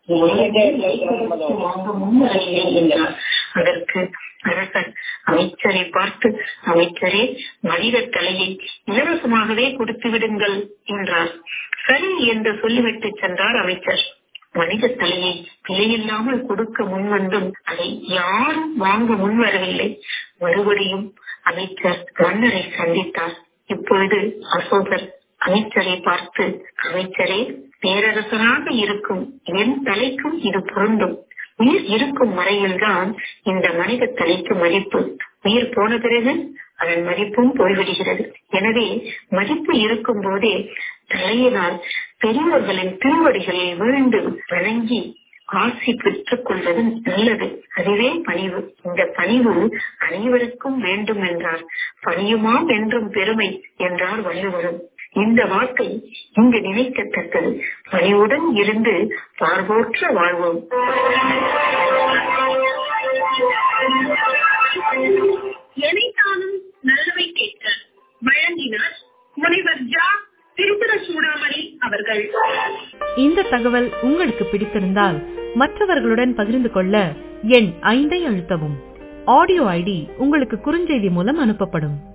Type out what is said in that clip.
வாங்க முன்வரவில்லை என்றார் அதற்கு அரசன் அமைச்சரை பார்த்து அமைச்சரே மனித தலையை இலவசமாகவே கொடுத்து விடுங்கள் என்றார் சரி என்று சொல்லிவிட்டு சென்றார் அமைச்சர் மனித தலையை விலையில்லாமல் கொடுக்க முன்வந்தும் அதை யாரும் வாங்க முன்வரவில்லை மறுபடியும் அமைச்சர் மன்னரை சந்தித்தார் இப்பொழுது அசோகர் அமைச்சரை பார்த்து அமைச்சரே பேரரசனாக இருக்கும் என் தலைக்கும் இது பொருந்தும் உயிர் இருக்கும் வரையில்தான் இந்த மனித தலைக்கு மதிப்பு உயிர் போன பிறகு அதன் மதிப்பும் போய்விடுகிறது எனவே மதிப்பு இருக்கும் போதே தலையினால் பெரியவர்களின் திருவடிகளில் வீழ்ந்து வணங்கி ஆசி பெற்றுக் கொள்வது நல்லது அதுவே பணிவு இந்த பணிவு அனைவருக்கும் வேண்டும் என்றார் பணியுமாம் என்றும் பெருமை என்றார் வள்ளுவரும் இந்த வார்த்தை இங்கு நினைக்கத்தக்கது பணிவுடன் இருந்து பார்வோற்ற வாழ்வோம் எனைத்தானும் நல்லவை கேட்க வழங்கினார் முனைவர் ஜா திருப்புர சூடாமணி அவர்கள் இந்த தகவல் உங்களுக்கு பிடித்திருந்தால் மற்றவர்களுடன் பகிர்ந்து கொள்ள எண் ஐந்தை அழுத்தவும் ஆடியோ ஐடி உங்களுக்கு குறுஞ்செய்தி மூலம் அனுப்பப்படும்